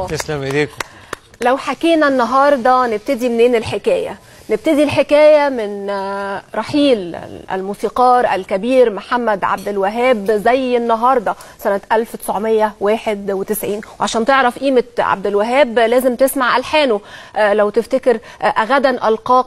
الله تسلم ايديكم لو حكينا النهارده نبتدي منين الحكايه نبتدي الحكايه من آه، رحيل الموسيقار الكبير محمد عبد الوهاب زي النهارده سنه 1991 وعشان تعرف قيمه عبد الوهاب لازم تسمع الحانه آه، لو تفتكر آه، غدا القاك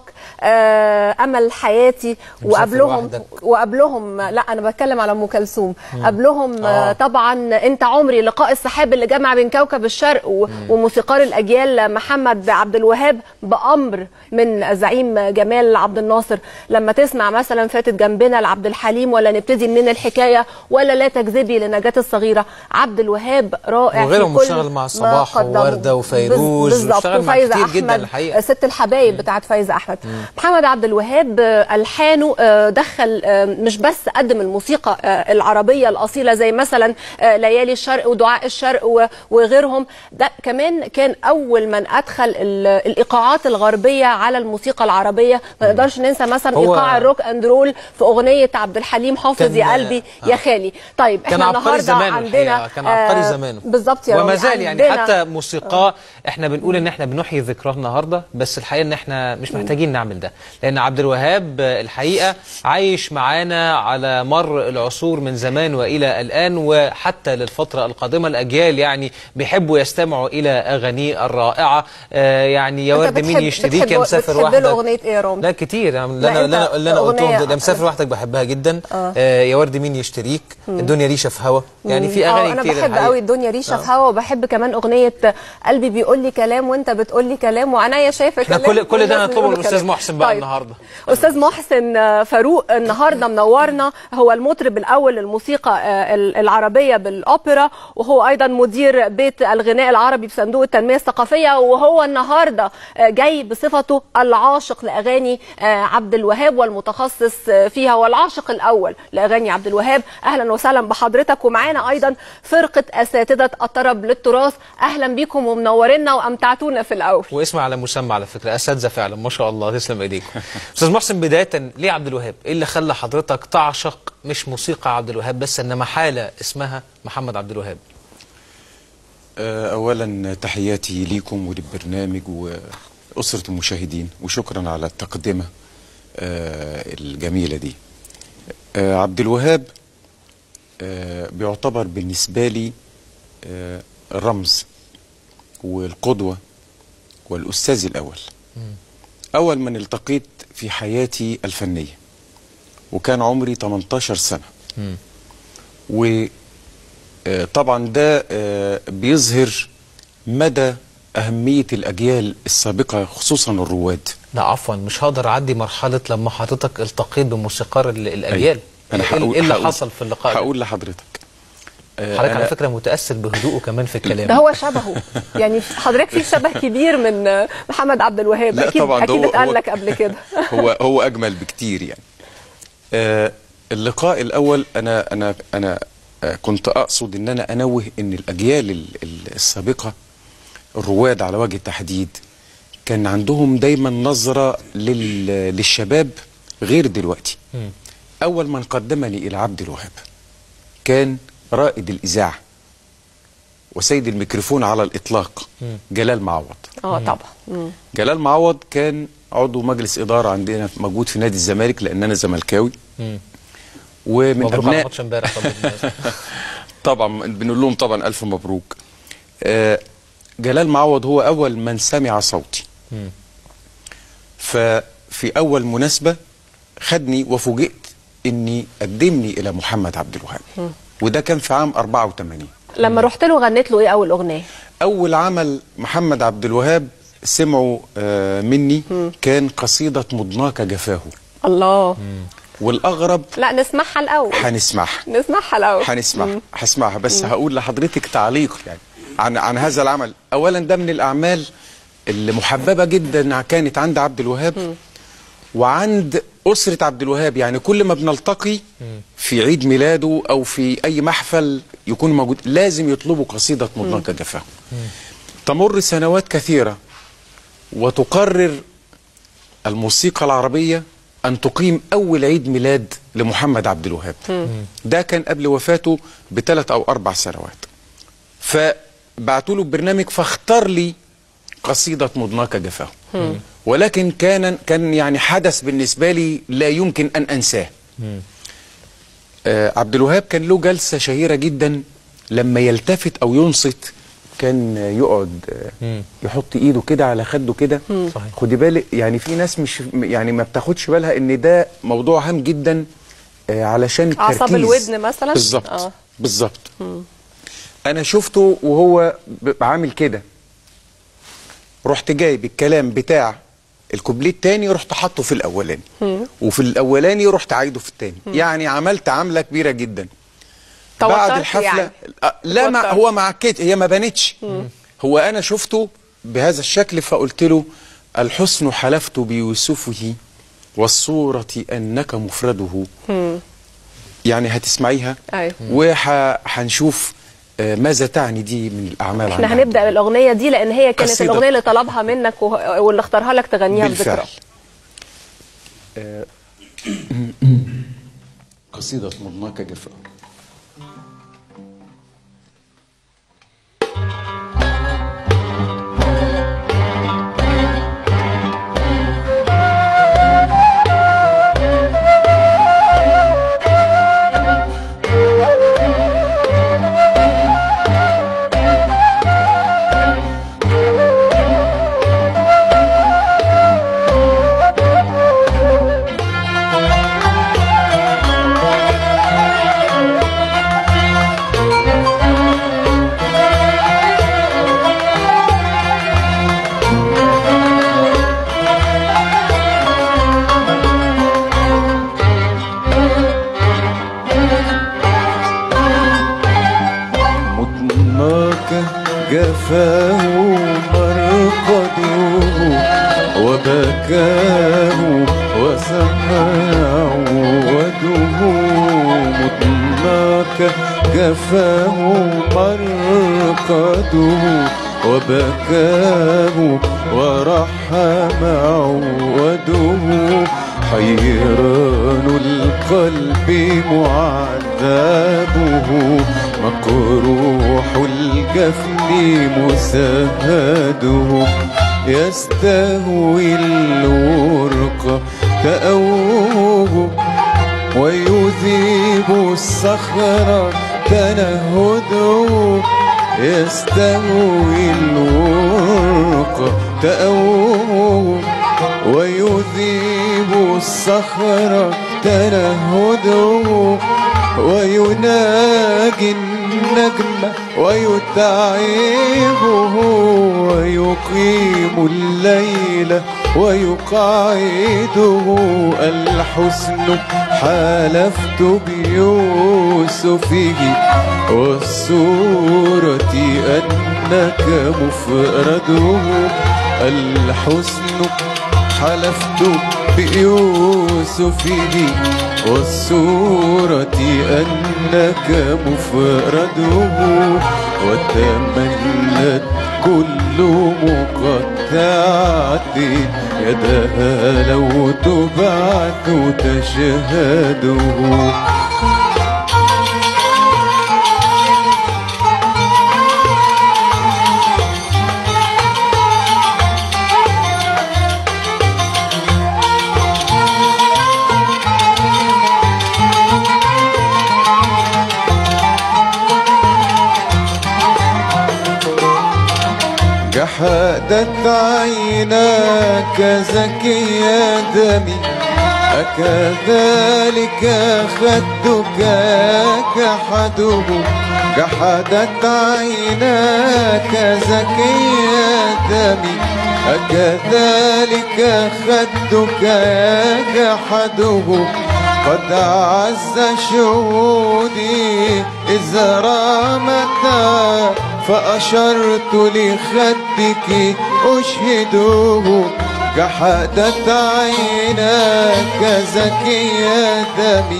آه، امل حياتي مسافر وقبلهم وحدك. وقبلهم لا انا بتكلم على ام كلثوم مم. قبلهم آه. آه. طبعا انت عمري لقاء السحاب اللي جمع بين كوكب الشرق و... وموسيقار الاجيال محمد عبد الوهاب بامر من زعيم جمال عبد الناصر لما تسمع مثلا فاتت جنبنا لعبد الحليم ولا نبتدي منين الحكايه ولا لا تكذبي لنجاة الصغيره عبد الوهاب رائع في وغيرهم كل اشتغل مع ما صباح قدمه. ووردة وفيروز بز- بالظبط واشتغل مع وفايزة كتير جدا أحمد، الحقيقة. ست الحبايب بتاعت فايزة أحمد محمد عبد الوهاب آه، ألحانه آه، دخل آه، مش بس قدم الموسيقى آه، العربية الأصيلة زي مثلا آه، ليالي الشرق ودعاء الشرق و- وغيرهم ده كمان كان أول من أدخل ال- الإيقاعات الغربية على الموسيقى العربية ما نقدرش ننسى مثلا هو- إيقاع الروك أند رول في أغنية عبد الحليم حافظ كان- يا قلبي يا آه. خالي طيب كان احنا عبقري النهارده زمانه عندنا الحقيقة، كان عبقري آه، زمانه بالظبط يا وما رامي، زال يعني عندنا- حتى موسيقاه احنا بنقول ان احنا بنحيي ذكراه النهارده بس الحقيقه ان احنا مش محتاجين نعمل ده لان عبد الوهاب آه، الحقيقه عايش معانا على مر العصور من زمان والى الان وحتى للفتره القادمه الاجيال يعني بيحبوا يستمعوا الى اغانيه الرائعه آه، يعني يا أنت ورد مين بتحب- يشتريك يا بتحب- مسافر بتحب له وحدك أغنية إيه يا رامي؟ لا كتير يعني اللي لا، انا اللي أنت انا, اللي أنا قلتهم أغنية- ده مسافر وحدك بحبها جدا آه. آه، يا ورد مين يشتريك مم. الدنيا ريشه في هوا يعني في مم. اغاني آه، انا كتير بحب الحقيقة. قوي الدنيا ريشه آه. في هوا وبحب كمان اغنيه قلبي بيقول لي كلام وانت بتقول لي كلام وعينيا شايفه احنا كلام كل كل ده والناس نطلبه بيقولوا من الاستاذ كلام. محسن بقى طيب. النهارده استاذ محسن آه، فاروق النهارده منورنا هو المطرب الاول للموسيقى آه، ال- العربيه بالاوبرا وهو ايضا مدير بيت الغناء العربي بصندوق التنميه الثقافيه وهو النهارده آه، جاي بصفته العاشق لاغاني آه، عبد الوهاب والمتخصص آه، فيها والعاشق الاول لاغاني عبد الوهاب اهلا وسهلا بحضرتك ومعانا ايضا فرقه اساتذه الطرب للتراث اهلا بيكم ومنورينا وامتعتونا في الاول واسم على مسمى على فكره اساتذه فعلا ما شاء الله تسلم ايديكم استاذ محسن بدايه ليه عبد الوهاب ايه اللي خلى حضرتك تعشق مش موسيقى عبد الوهاب بس انما حاله اسمها محمد عبد الوهاب آه، أولا تحياتي ليكم وللبرنامج وأسرة المشاهدين وشكرا على التقدمة آه، الجميلة دي آه، عبد الوهاب آه، بيعتبر بالنسبة لي آه، الرمز والقدوة والأستاذ الأول أول من التقيت في حياتي الفنية وكان عمري 18 سنة وطبعا ده آه، بيظهر مدى أهمية الأجيال السابقة خصوصا الرواد لا عفوا مش هقدر اعدي مرحله لما حضرتك التقيت بموسيقار ال- الاجيال أنا ايه هقول- إيه اللي هقول- حصل في اللقاء ده؟ هقول لحضرتك آه، حضرتك على أنا- فكره متاثر بهدوءه كمان في الكلام ده هو شبهه يعني حضرتك في شبه كبير من آه، محمد عبد الوهاب لا اكيد طبعاً، ده اكيد هو- اتقال هو- لك قبل كده هو هو اجمل بكتير يعني آه اللقاء الاول انا انا انا آه كنت اقصد ان انا انوه ان الاجيال ال- ال- السابقه الرواد على وجه التحديد كان عندهم دايما نظره لل للشباب غير دلوقتي اول من قدمني الى عبد الوهاب كان رائد الاذاعه وسيد الميكروفون على الاطلاق جلال معوض اه طبعا مم. جلال معوض كان عضو مجلس إدارة عندنا موجود في نادي الزمالك لأن أنا زملكاوي مم. ومن مبروك على أبناء ماتش امبارح طبعا بالمناسبة. طبعا بنقول لهم طبعا ألف مبروك آه، جلال معوض هو أول من سمع صوتي مم. ففي أول مناسبة خدني وفوجئت إني قدمني إلى محمد عبد الوهاب مم. وده كان في عام 84 لما رحت له غنيت له ايه اول اغنيه أول عمل محمد عبد الوهاب سمعوا آه، مني كان قصيدة مضناك جفاه الله والأغرب لا نسمعها الاول هنسمعها نسمعها الاول هنسمعها مم. هسمعها بس مم. هقول لحضرتك تعليق يعني عن عن هذا العمل اولا ده من الاعمال اللي محببه جدا كانت عند عبد الوهاب وعند اسره عبد الوهاب يعني كل ما بنلتقي في عيد ميلاده او في اي محفل يكون موجود لازم يطلبوا قصيده مضناك جفاه تمر سنوات كثيره وتقرر الموسيقى العربيه ان تقيم اول عيد ميلاد لمحمد عبد الوهاب ده كان قبل وفاته بثلاث او اربع سنوات بعتوا له برنامج فاختار لي قصيده مضناك جفاه ولكن كان كان يعني حدث بالنسبه لي لا يمكن ان انساه آه عبد الوهاب كان له جلسه شهيره جدا لما يلتفت او ينصت كان يقعد آه، يحط ايده كده على خده كده صحيح. خدي بالك يعني في ناس مش يعني ما بتاخدش بالها ان ده موضوع هام جدا آه، علشان أعصاب التركيز. الودن مثلاً؟ بالظبط آه. بالظبط انا شفته وهو ب- عامل كده رحت جايب الكلام بتاع الكوبليه التاني رحت حاطه في الاولاني وفي الاولاني رحت عايده في التاني يعني عملت عمله كبيره جدا بعد توترت الحفله يعني. آه، لا ما توترت. هو ما عكيت هي ما بانتش هو انا شفته بهذا الشكل فقلت له الحسن حلفت بيوسفه والصورة أنك مفرده يعني هتسمعيها أيوة. وهنشوف ماذا تعني دي من الأعمال احنا عندها. هنبدا بالاغنيه دي لان هي كانت قصيدة- الاغنيه اللي طلبها منك وه- واللي اختارها لك تغنيها بالفعل بذكرى آه، قصيدة مضناك جفاء مضناك جفاه مرقده وبكاه وسمع وده مضناك جفاه مرقده وبكاه ورحم عوده حيران القلب معذبه مقروح الجفن مسهده يستهوي الورق تأوه ويذيب الصخر تنهده يستهوي الورق تأوه ويذيب الصخر تنهده ويناجي النجم ويتعبه ويقيم الليل ويقعده الحسن حالفت بيوسفه والصورة أنك مفرده الحسن حلفت بيوسفه والصورة أنك مفرده وتمنت كل مقطعة يدها لو تبعث تشهده جحدت عيناك زكي دمي أكذلك خدك كحده جحدت عيناك زكي دمي أكذلك خدك جحده قد عز شهودي إذ رامتا فأشرت لخدك أشهده جحدت عيناك زكي دمي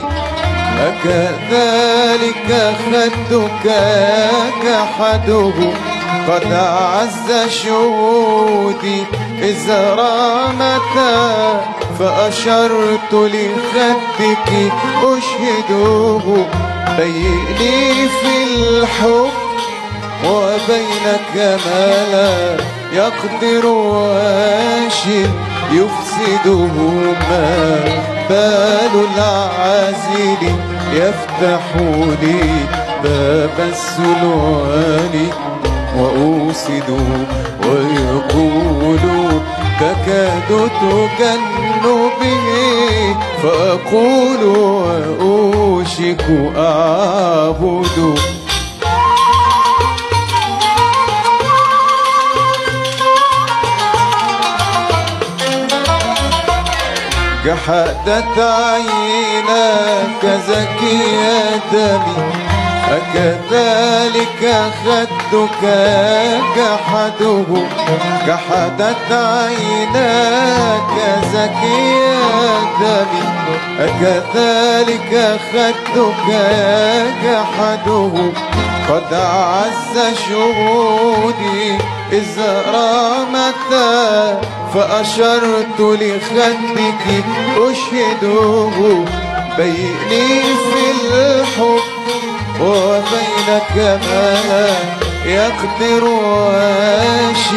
أكذلك خدك جحده قد عز شهودي إذ رامتا فأشرت لخدك أشهده بيني في الحب وبينك ما لا يقدر واش يفسدهما بال العازل يفتح لي باب السلوان وأوسد ويقول تكاد تجن به فأقول وأوشك أعبد جحدت عيناك زكي دمي أكذلك خدك جحده جحدت عيناك زكي دمي أكذلك خدك جحده قد عز شهودي إذ رامتا فأشرت لخدك أشهده بيني في الحب وبينك ما يقدر واش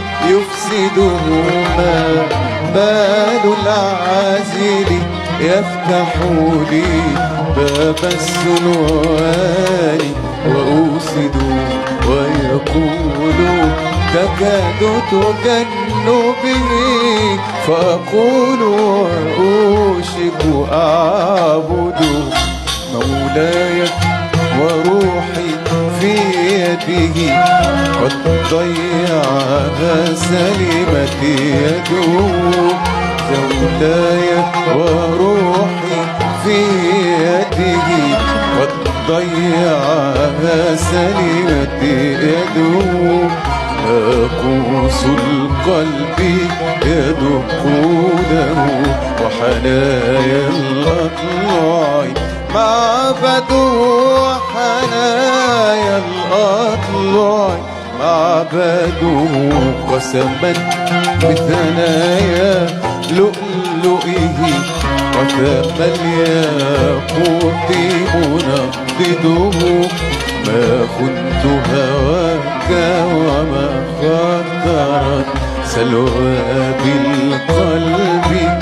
يفسدهما بال العازل يفتح لي باب السلوان وأوسد ويقول تكاد تجن به فأقول وأوشك أعبد مولاي وروحي في يده قد ضيعها سلمت يده مولاي وروحي في يده قد ضيعها سلمت يده ناقوس القلب يدقونه وحنايا الأطلاع معبده وحنايا الأطلاع معبده قسما بثنايا لؤلؤه وثم الياقوت منضده ما خنت هواك وما خطرت سلوى بالقلب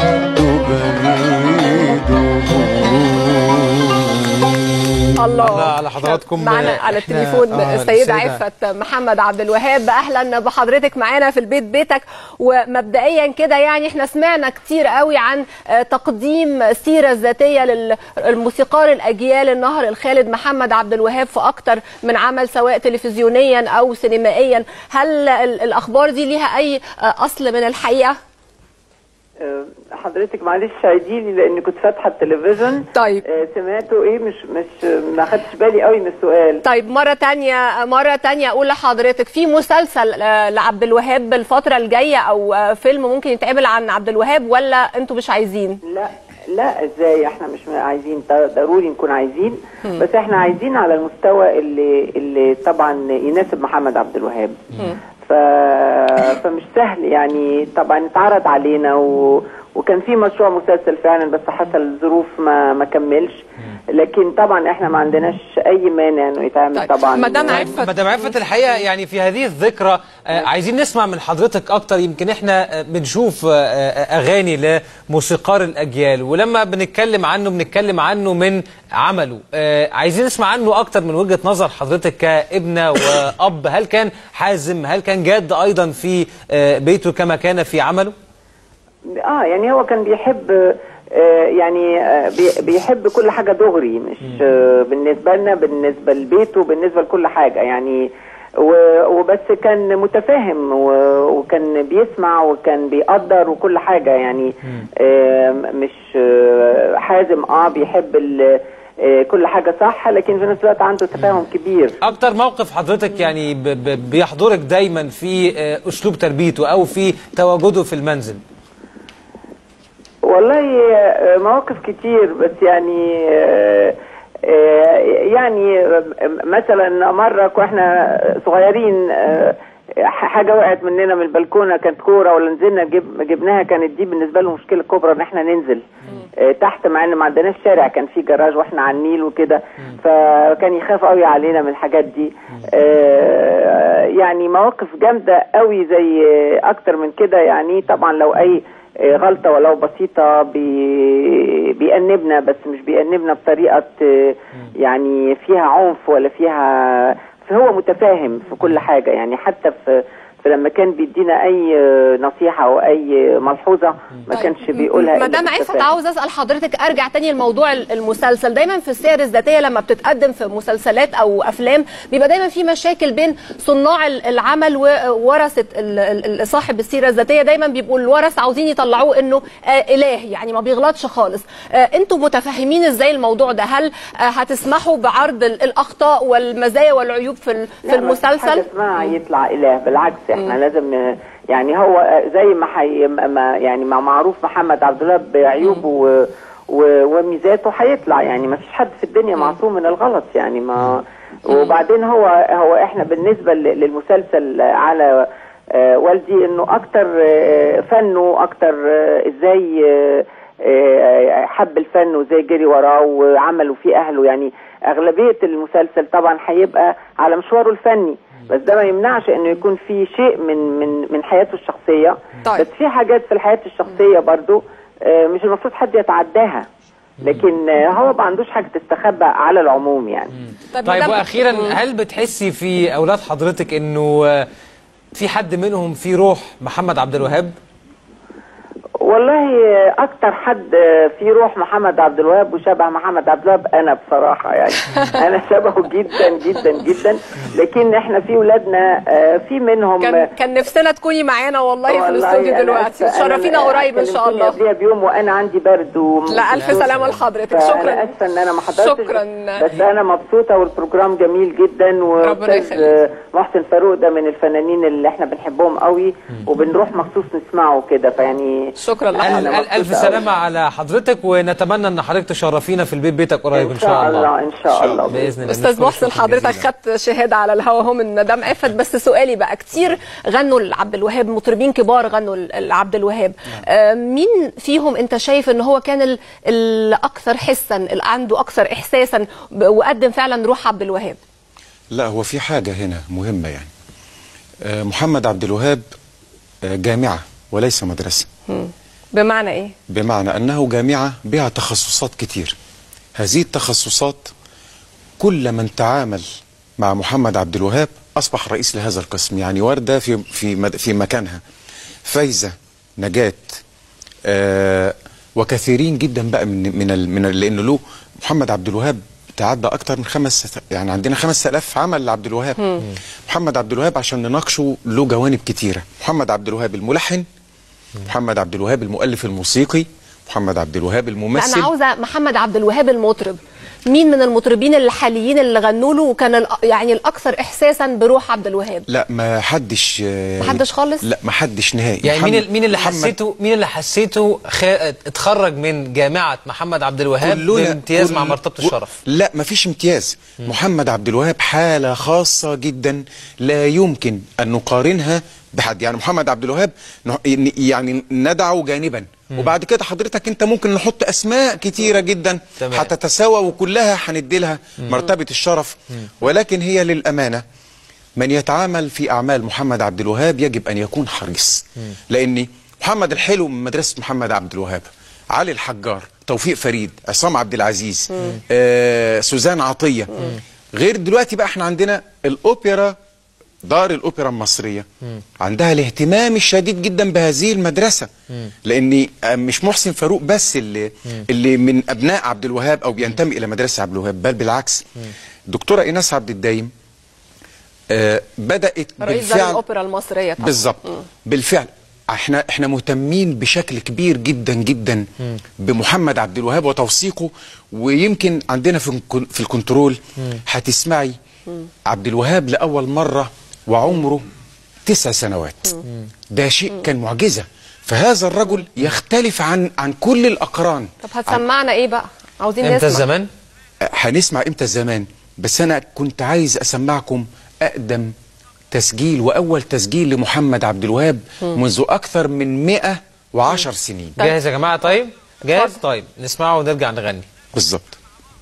تبرده الله الله على حضراتكم. معنا على إحنا- التليفون آه، السيدة السيدة- عفت محمد عبد الوهاب أهلا بحضرتك معانا في البيت بيتك ومبدئيا كده يعني احنا سمعنا كتير قوي عن آه، تقديم سيرة ذاتية للموسيقار الأجيال النهر الخالد محمد عبد الوهاب في أكتر من عمل سواء تلفزيونيا أو سينمائيا هل ال- الأخبار دي ليها أي آه، أصل من الحقيقة؟ آه، حضرتك معلش عيديلي لان كنت فاتحه التلفزيون طيب. آه، سمعته ايه مش مش ما خدتش بالي قوي من السؤال طيب مرة تانية مرة تانية أقول لحضرتك في مسلسل آه، لعبد الوهاب الفترة الجاية أو آه، فيلم ممكن يتعمل عن عبد الوهاب ولا أنتوا مش عايزين؟ لا لا ازاي احنا مش عايزين ض- ضروري نكون عايزين بس احنا عايزين على المستوى اللي اللي طبعا يناسب محمد عبد الوهاب ف... فمش سهل يعني طبعا اتعرض علينا و... وكان في مشروع مسلسل فعلا بس حصل ظروف ما ما كملش لكن طبعا احنا ما عندناش اي مانع انه يتعمل طيب، طبعا مدام آه، عفت مدام عفت الحقيقه يعني في هذه الذكرى آه، عايزين نسمع من حضرتك اكتر يمكن احنا آه، بنشوف آه، آه، اغاني لموسيقار الاجيال ولما بنتكلم عنه بنتكلم عنه من عمله آه، عايزين نسمع عنه اكتر من وجهه نظر حضرتك كابنه واب هل كان حازم هل كان جاد ايضا في آه، بيته كما كان في عمله اه يعني هو كان بيحب آه يعني آه بي- بيحب كل حاجة دغري مش آه بالنسبة لنا بالنسبة لبيته بالنسبة لكل حاجة يعني و- وبس كان متفاهم و- وكان بيسمع وكان بيقدر وكل حاجة يعني آه مش آه حازم اه بيحب ال- آه كل حاجة صح لكن في نفس الوقت عنده تفاهم كبير اكتر موقف حضرتك يعني ب- ب- بيحضرك دايما في آه، اسلوب تربيته او في تواجده في المنزل والله آه، مواقف كتير بس يعني آه، آه، يعني آه، مثلا مرة واحنا صغيرين آه، ح- حاجه وقعت مننا من البلكونه كانت كوره ولا نزلنا جب جبناها كانت دي بالنسبه له مشكله كبرى ان احنا ننزل آه، تحت مع ان ما عندناش شارع كان في جراج واحنا على النيل وكده فكان يخاف قوي علينا من الحاجات دي آه، يعني مواقف جامده قوي زي آه، اكتر من كده يعني طبعا لو اي آه، غلطه ولو بسيطه بي بيأنبنا بس مش بيأنبنا بطريقه آه، يعني فيها عنف ولا فيها فهو متفاهم في كل حاجه يعني حتى في فلما كان بيدينا اي آه، نصيحه او اي ملحوظه ما طيب. كانش بيقولها إلا مدام عفت بالتفاهم. عاوز اسال حضرتك ارجع تاني لموضوع ال- المسلسل دايما في السير الذاتيه لما بتتقدم في مسلسلات او افلام بيبقى دايما في مشاكل بين صناع ال- العمل وورثه ال- ال- ال- صاحب السيره الذاتيه دايما بيبقوا الورث عاوزين يطلعوه انه آه اله يعني ما بيغلطش خالص آه انتوا متفاهمين ازاي الموضوع ده هل آه هتسمحوا بعرض ال- الاخطاء والمزايا والعيوب في ال- في لا، ما فيش حاجة المسلسل اسمها يطلع اله بالعكس احنا لازم ن- يعني هو زي ما حي ما يعني ما معروف محمد عبد الله بعيوبه و و- وميزاته هيطلع يعني ما فيش حد في الدنيا معصوم من الغلط يعني ما وبعدين هو هو احنا بالنسبه ل- للمسلسل على آه، والدي انه اكتر آه، فنه اكتر آه، ازاي آه، آه، حب الفن وازاي جري وراه وعملوا فيه اهله يعني اغلبيه المسلسل طبعا هيبقى على مشواره الفني بس ده ما يمنعش انه يكون في شيء من من من حياته الشخصيه طيب. بس في حاجات في الحياه الشخصيه برضو آه، مش المفروض حد يتعداها لكن آه، هو ما عندوش حاجه تستخبى على العموم يعني طيب طيب مدام- واخيرا هل بتحسي في اولاد حضرتك انه آه، في حد منهم في روح محمد عبد الوهاب والله اكتر حد في روح محمد عبد الوهاب وشبه محمد عبد الوهاب انا بصراحه يعني انا شبهه جدا جدا جدا لكن احنا في ولادنا آه، في منهم كان كان نفسنا تكوني معانا والله في والله الاستوديو أنا دلوقتي آسفة. تشرفينا أنا قريب ان شاء كلمتني الله قبلها بيوم وانا عندي برد و... لا الف سلامه لحضرتك فأنا شكرا اسفه ان انا ما حضرتش شكرا بس انا مبسوطه والبروجرام جميل جدا ربنا واستاذ يخليك. محسن فاروق ده من الفنانين اللي احنا بنحبهم قوي وبنروح مخصوص نسمعه كده فيعني شكرا ال- لحضرتك أنا ال- الف مبسوطة أوي. سلامه على حضرتك ونتمنى ان حضرتك تشرفينا في البيت بيتك قريب ان شاء الله ان شاء الله باذن الله استاذ نشكرك محسن شكراً حضرتك جزيلاً. خدت شهاده على الهوا اهو من مدام عفت بس سؤالي بقى كتير غنوا لعبد الوهاب مطربين كبار غنوا ل- لعبد الوهاب آه مين فيهم انت شايف ان هو كان ال- الاكثر حسا اللي عنده اكثر احساسا ب- وقدم فعلا روح عبد الوهاب لا هو في حاجة هنا مهمة يعني آه، محمد عبد الوهاب آه، جامعة وليس مدرسة بمعنى ايه بمعنى أنه جامعة بها تخصصات كتير هذه التخصصات كل من تعامل مع محمد عبد الوهاب أصبح رئيس لهذا القسم يعني وردة في في مد- في مكانها فايزة نجاة آه وكثيرين جدا بقى من من ال من ال- لأنه له محمد عبد الوهاب تعدى أكتر من خمس يعني عندنا خمس آلاف عمل لعبد الوهاب محمد عبد الوهاب عشان نناقشه له جوانب كتيرة محمد عبد الوهاب الملحن محمد عبد الوهاب المؤلف الموسيقي محمد عبد الوهاب لا الممثل انا عاوزه محمد عبد الوهاب المطرب مين من المطربين الحاليين اللي غنوا له وكان الأ- يعني الاكثر احساسا بروح عبد الوهاب لا ما حدش آه، ما حدش خالص؟ لا ما حدش نهائي يعني مين محمد- ال- مين اللي محمد حسيته مين اللي حسيته خ... اتخرج من جامعه محمد عبد الوهاب كلنا- بامتياز مع كل- مرتبه و- الشرف لا ما فيش امتياز محمد عبد الوهاب حالة خاصة جدا لا يمكن أن نقارنها بحد يعني محمد عبد الوهاب نه- يعني ندعه جانبا وبعد كده حضرتك انت ممكن نحط اسماء كتيره جدا تمام. هتتساوى وكلها هندي لها مرتبه الشرف ولكن هي للامانه من يتعامل في اعمال محمد عبد الوهاب يجب ان يكون حريص لان محمد الحلو من مدرسه محمد عبد الوهاب علي الحجار توفيق فريد عصام عبد العزيز آه سوزان عطيه غير دلوقتي بقى احنا عندنا الاوبرا دار الاوبرا المصريه عندها الاهتمام الشديد جدا بهذه المدرسه لان آه، مش محسن فاروق بس اللي اللي من ابناء عبد الوهاب او بينتمي الى مدرسه عبد الوهاب بل بالعكس دكتوره ايناس عبد الدايم آه، بدات رئيس دار بالفعل الاوبرا المصريه طبعا بالظبط بالفعل احنا احنا مهتمين بشكل كبير جدا جدا بمحمد عبد الوهاب وتوثيقه ويمكن عندنا في الكن- في الكنترول هتسمعي عبد الوهاب لاول مره وعمره تسع سنوات ده شيء كان معجزه فهذا الرجل يختلف عن عن كل الاقران طب هتسمعنا ايه بقى عاوزين امتى نسمع الزمان هنسمع امتى الزمان بس انا كنت عايز اسمعكم اقدم تسجيل واول تسجيل لمحمد عبد الوهاب منذ اكثر من 110 سنين جاهز يا جماعه طيب جاهز طيب نسمعه ونرجع نغني بالظبط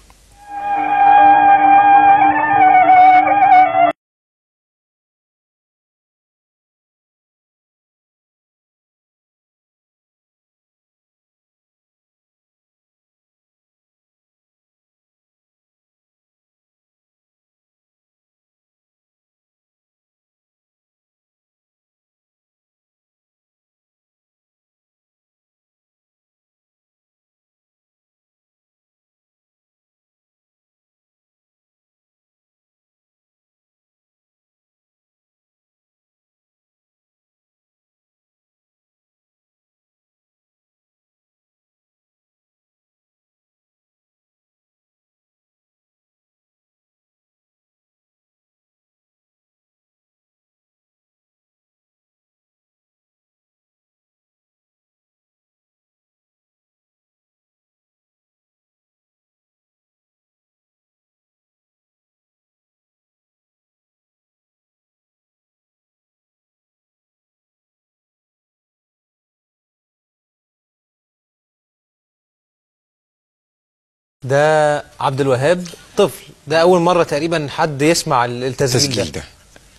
ده عبد الوهاب طفل ده اول مره تقريبا حد يسمع ال- التسجيل التسجيل ده ده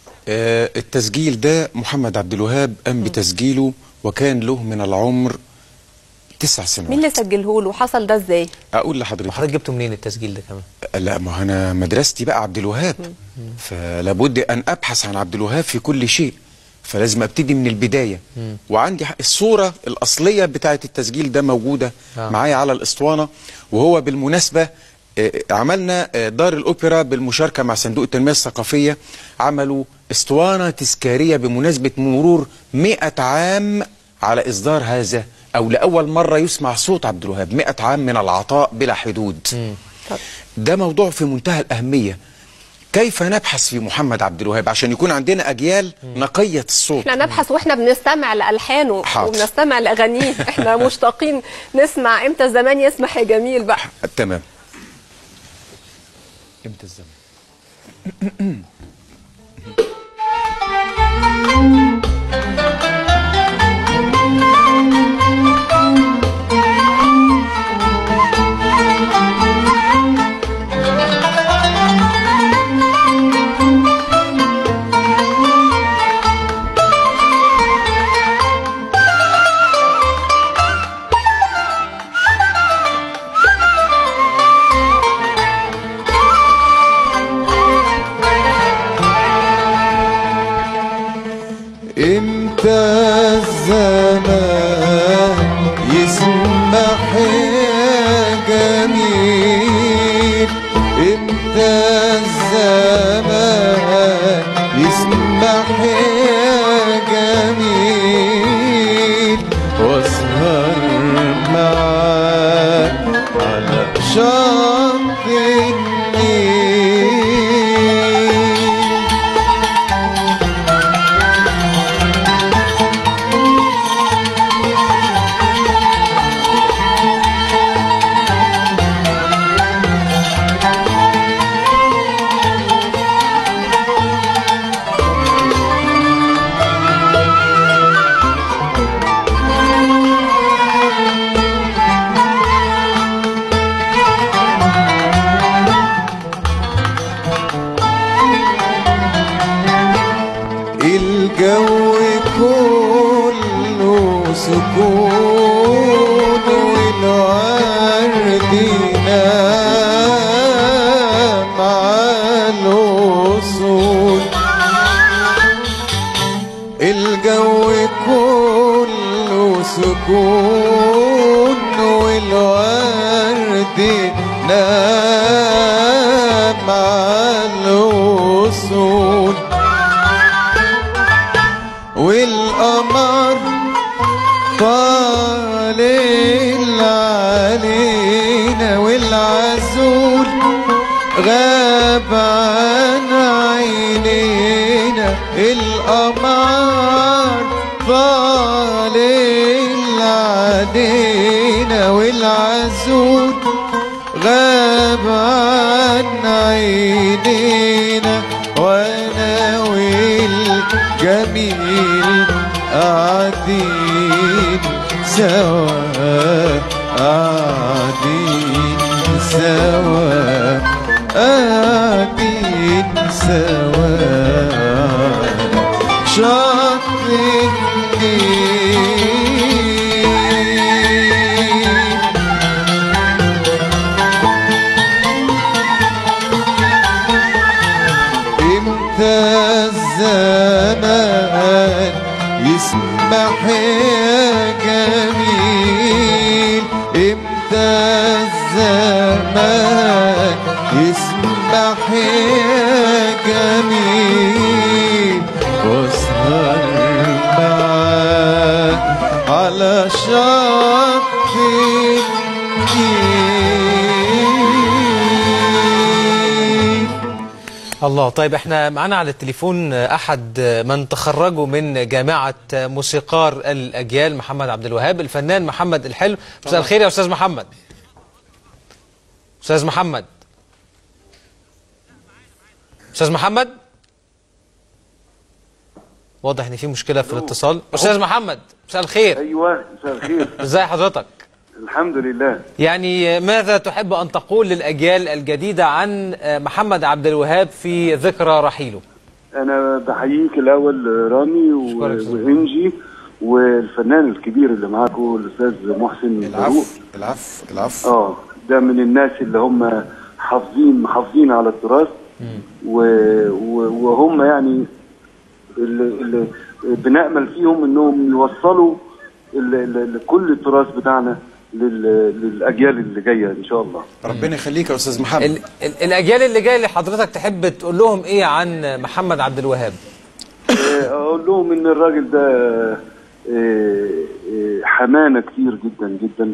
آه التسجيل ده محمد عبد الوهاب قام بتسجيله وكان له من العمر تسع سنوات مين اللي سجله له حصل ده ازاي اقول لحضرتك حضرتك جبته منين التسجيل ده كمان لا ما انا مدرستي بقى عبد الوهاب فلابد ان ابحث عن عبد الوهاب في كل شيء فلازم ابتدي من البدايه وعندي ح- الصوره الاصليه بتاعه التسجيل ده موجوده آه. معايا على الاسطوانه وهو بالمناسبه آه، عملنا آه، دار الاوبرا بالمشاركه مع صندوق التنميه الثقافيه عملوا اسطوانه تذكاريه بمناسبه مرور 100 عام على اصدار هذا او لاول مره يسمع صوت عبد الوهاب 100 عام من العطاء بلا حدود ده موضوع في منتهى الأهمية كيف نبحث في محمد عبد الوهاب عشان يكون عندنا أجيال نقية الصوت احنا نبحث واحنا بنستمع لالحانه حاضر. وبنستمع لاغانيه احنا مشتاقين نسمع امتى الزمان يسمح يا جميل بقى تمام امتى الزمن امتى الزمان يسمح يا جميل امتى الزمان يسمح يا جميل واسهر معاك على شط النيل الجو كله سكون والورد نام على الأصول الجو كله سكون والورد نام على الأصول والقمر طالع علينا والعسول غاب عن عينينا القمر طالع علينا والعسول غاب عن عينينا وانا وال جميل قاعدين سوا قاعدين سوا قاعدين سوا شط النيل امتى الزمان يسمح يا جميل امتى الزمان يسمح يا جميل واسهر معاك على شط النيل الله طيب احنا معانا على التليفون احد من تخرجوا من جامعه موسيقار الاجيال محمد عبد الوهاب الفنان محمد الحلو مساء الخير يا استاذ محمد استاذ محمد استاذ محمد واضح ان في مشكله في الاتصال استاذ محمد مساء الخير ايوه مساء الخير ازي حضرتك الحمد لله يعني ماذا تحب ان تقول للاجيال الجديده عن محمد عبد الوهاب في ذكرى رحيله انا بحييك الاول رامي و- أشكرك أستاذ. وانجي والفنان الكبير اللي معاكم الاستاذ محسن فاروق العفو العفو العفو اه ده من الناس اللي هم حافظين محافظين على التراث و... و... وهم يعني اللي... اللي بنأمل فيهم انهم يوصلوا ال... ال... كل التراث بتاعنا لل... للاجيال اللي جايه ان شاء الله ربنا يخليك يا استاذ محمد ال- ال- الاجيال اللي جايه لحضرتك تحب تقول لهم ايه عن محمد عبد الوهاب آه، اقول لهم ان الراجل ده آه، آه، حمانه كتير جدا جدا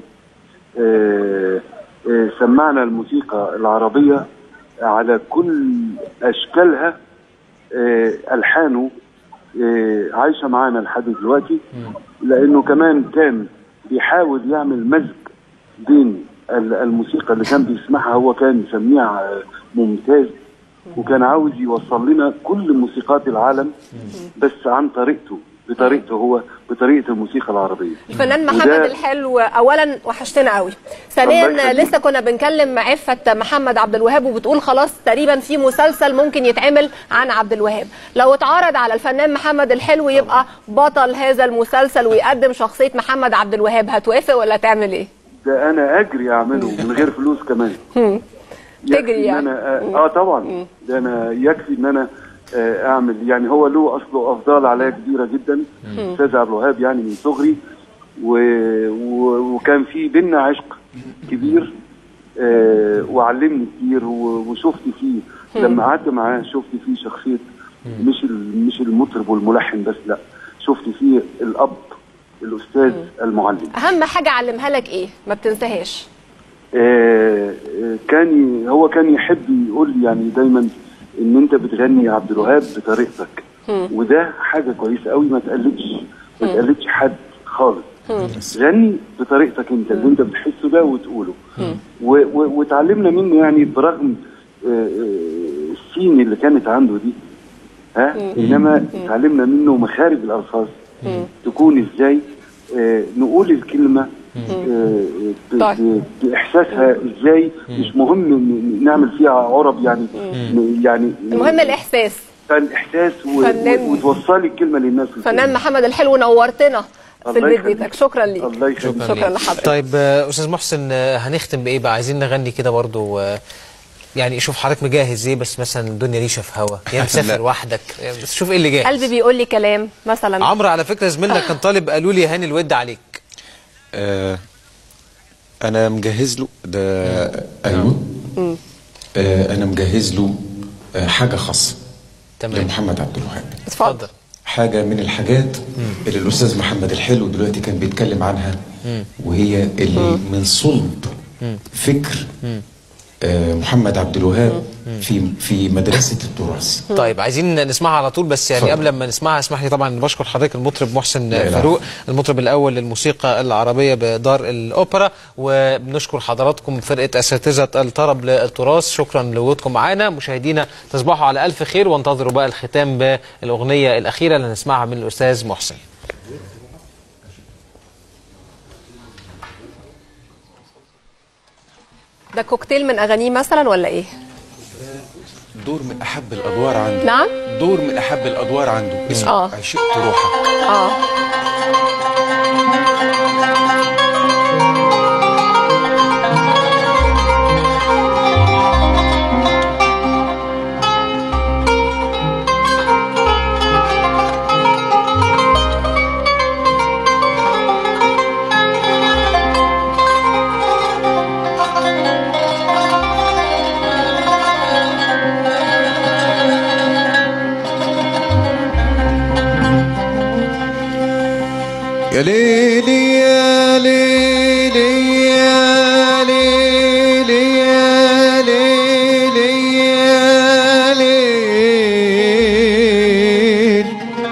آه، آه، سمعنا الموسيقى العربيه على كل اشكالها آه، الحانه آه، عايشه معانا لحد دلوقتي لانه كمان كان بيحاول يعمل مزج بين ال- الموسيقى اللي كان بيسمعها هو كان سميع آه، ممتاز وكان عاوز يوصل لنا كل موسيقات العالم بس عن طريقته بطريقته هو بطريقه الموسيقى العربيه الفنان محمد وده- الحلو اولا وحشتنا قوي الله ثانيا يخليك. لسه كنا بنكلم عفه محمد عبد الوهاب وبتقول خلاص تقريبا في مسلسل ممكن يتعمل عن عبد الوهاب لو اتعرض على الفنان محمد الحلو يبقى بطل هذا المسلسل ويقدم شخصيه محمد عبد الوهاب هتوافق ولا تعمل ايه ده انا اجري اعمله من غير فلوس كمان تجري يكفي إن يعني. انا اه, آه طبعا ده انا يكفي ان انا آه اعمل يعني هو له اصله افضال عليا كبيره جدا استاذ عبد الوهاب يعني من صغري و... و... وكان في بينا عشق كبير آه وعلمني كتير و... وشفت فيه لما قعدت معاه شفت فيه شخصيه مش ال... مش المطرب والملحن بس لا شفت فيه الاب الاستاذ المعلم اهم حاجه علمها لك ايه ما بتنساهاش آه، آه، كان ي- هو كان يحب يقول لي يعني دايما ان انت بتغني يا عبد الوهاب بطريقتك وده حاجه كويسه قوي ما تقلدش ما تقلدش حد خالص غني بطريقتك انت اللي انت بتحسه ده وتقوله و- و- وتعلمنا منه يعني برغم آه، آه، السين اللي كانت عنده دي ها انما اتعلمنا منه مخارج الالفاظ تكون ازاي آه، نقول الكلمه آه، ب- طيب. ب- باحساسها ازاي مش مهم ن- نعمل فيها عرب يعني ن- يعني المهم الاحساس الاحساس و- فنان. و- وتوصلي الكلمه للناس فنان محمد الحلو نورتنا في الله البيت يخليك. بيتك شكرا ليك الله يخليك شكرا لحضرتك طيب آه، استاذ محسن آه، هنختم بايه بقى عايزين نغني كده برضو آه، يعني شوف حضرتك مجهز ايه بس مثلا الدنيا ريشه في هوا يا مسافر وحدك آه، بس شوف ايه اللي جاهز قلبي بيقول لي كلام مثلا عمرو على فكره زميلنا كان طالب قالوا لي هاني الود عليك آه انا مجهز له ده ايوه آه انا مجهز له آه حاجه خاصه تمام لمحمد عبد الوهاب اتفضل حاجه من الحاجات اللي الاستاذ محمد الحلو دلوقتي كان بيتكلم عنها وهي اللي من صلب فكر آه محمد عبد الوهاب في في مدرسه التراث طيب عايزين نسمعها على طول بس يعني اتفضل. قبل ما نسمعها اسمح لي طبعا بشكر حضرتك المطرب محسن لا، لا. فاروق المطرب الاول للموسيقى العربيه بدار الاوبرا وبنشكر حضراتكم فرقه اساتذه الطرب للتراث شكرا لوجودكم معانا مشاهدينا تصبحوا على الف خير وانتظروا بقى الختام بالاغنيه الاخيره اللي هنسمعها من الاستاذ محسن ده كوكتيل من اغانيه مثلا ولا ايه دور من احب الادوار عنده نعم دور من احب الادوار عنده اسمه آه. عشقت روحك اه يا ليلي يا ليلي يا ليلي يا ليلي يا ليل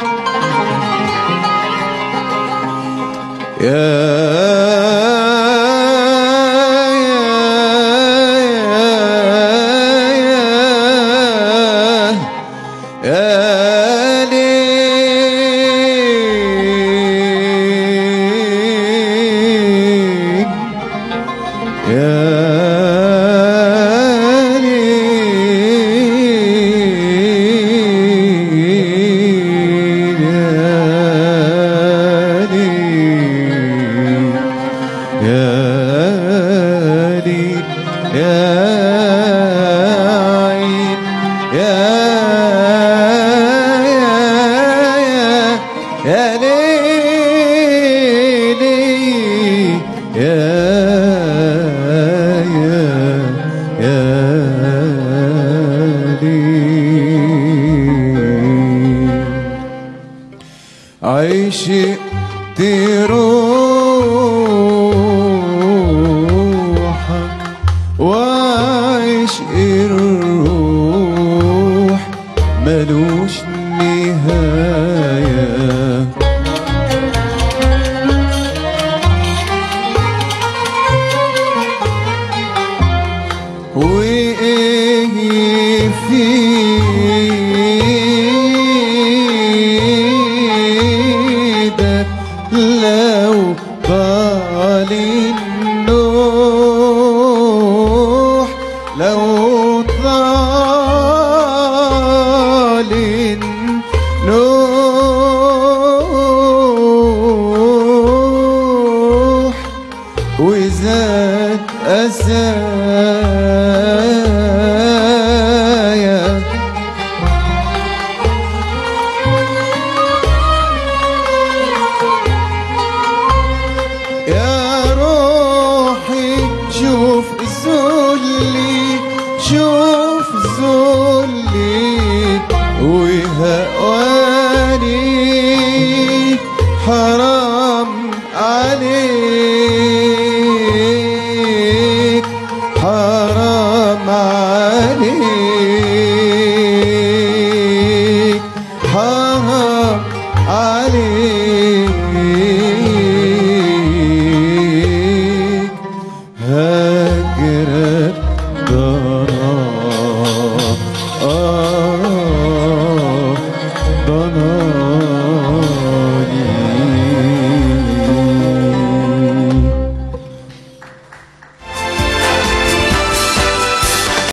يا يا ليل يا ليل يا ليل يا ليل يا عين يا يا يا ليلي يا يا يا ليل عشقت روحك وعشق الروح ملوش نهايه وإيه في ايدك لو طال النوح لو طال النوح وزاد أسايا يا روحي شوف ذلي شوف ذلي وهقى